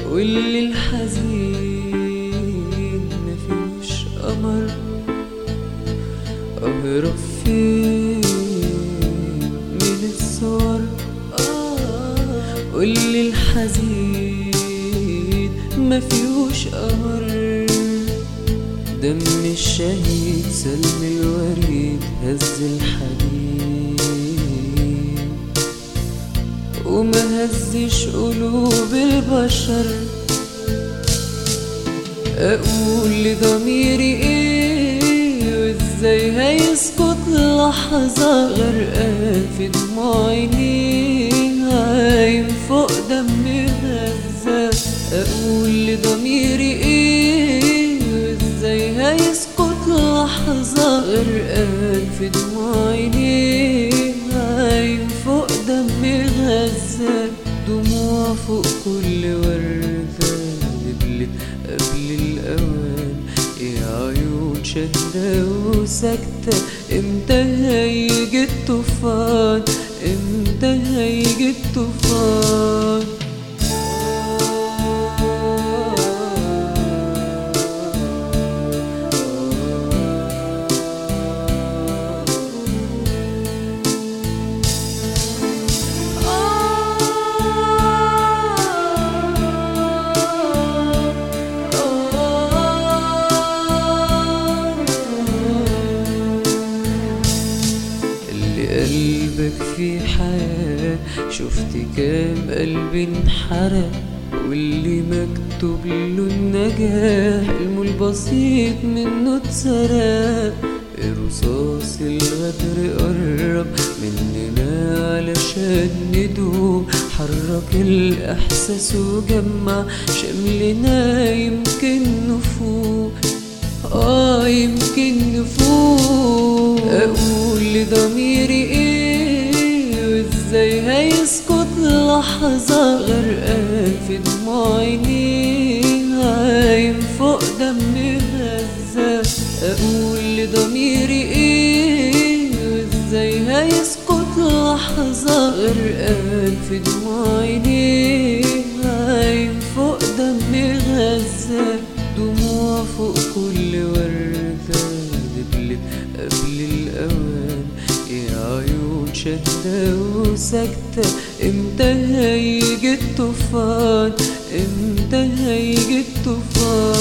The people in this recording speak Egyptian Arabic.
واللي الحزين مفيش قمر أهرب فين من الصور آه واللي الحزين مفيهوش قمر دم الشهيد سلم الوريد هز الحديد وما هزش قلوب البشر اقول لضميري ايه وازاي هيسكت لحظة غرقان في دموع عينيه عايم فوق دمي غزة اقول لضميري ايه وازاي هيسكت لحظة غرقان في دموع عينيه عايم فوق دمي غزة دموع فوق كل وردة نبلت قبل الأوان يا عيون شهدة وساكتة امتى هيجي الطوفان امتى هيجي الطوفان اللي قلبك في حياة شفت كام قلب انحرق واللي مكتوب له النجاح حلمه البسيط منه اتسرق رصاص الغدر قرب مننا علشان ندوب حرك الإحساس وجمع شملنا يمكن نفوق آه يمكن نفوق أقول لضميري إيه وإزاي هيسكت لحظة غرقان في دموع عينيه عايم فوق دمي غزة أقول لضميري إيه وإزاي هيسكت لحظة غرقان في دموع عينيه عايم فوق دمي غزة دموع فوق كل وردة دبلت قبل الأوان يا عيون شهدة وساكتة امتى هيجي الطوفان امتى هيجي الطوفان